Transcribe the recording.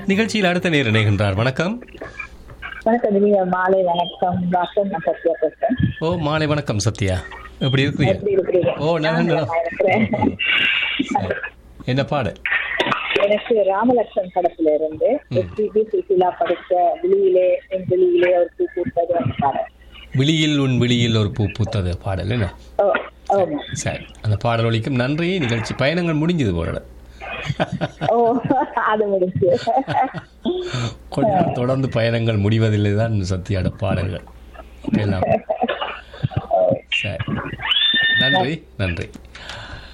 நிகழ்ச்சியில் அடுத்த நேர் இணைகின்றார் வணக்கம் வணக்கம் நீங்க மாலை வணக்கம் டாக்டர் நான் சத்யா பேசுறேன் ஓ மாலை வணக்கம் சத்யா எப்படி இருக்கிறீங்க எப்படி இருக்கிறீங்க ஓ நான் நான் இருக்கிறேன் என்ன பாடு எனக்கு ராமலட்சுமன் படத்துல இருந்து எஸ்பிபி சுசிலா படிச்ச விழியிலே என் விழியிலே ஒரு பூ பூத்தது அந்த பாடல் விழியில் உன் விழியில் ஒரு பூ பூத்தது பாடல் என்ன ஓ ஆமா சரி அந்த பாடல் ஒலிக்கும் நன்றி நிகழ்ச்சி பயணங்கள் முடிஞ்சது போல ஓ அது முடிச்சு கொஞ்சம் தொடர்ந்து பயணங்கள் முடிவதில்லை தான் சத்யாட பாடல்கள் எல்லாம் சரி நன்றி நன்றி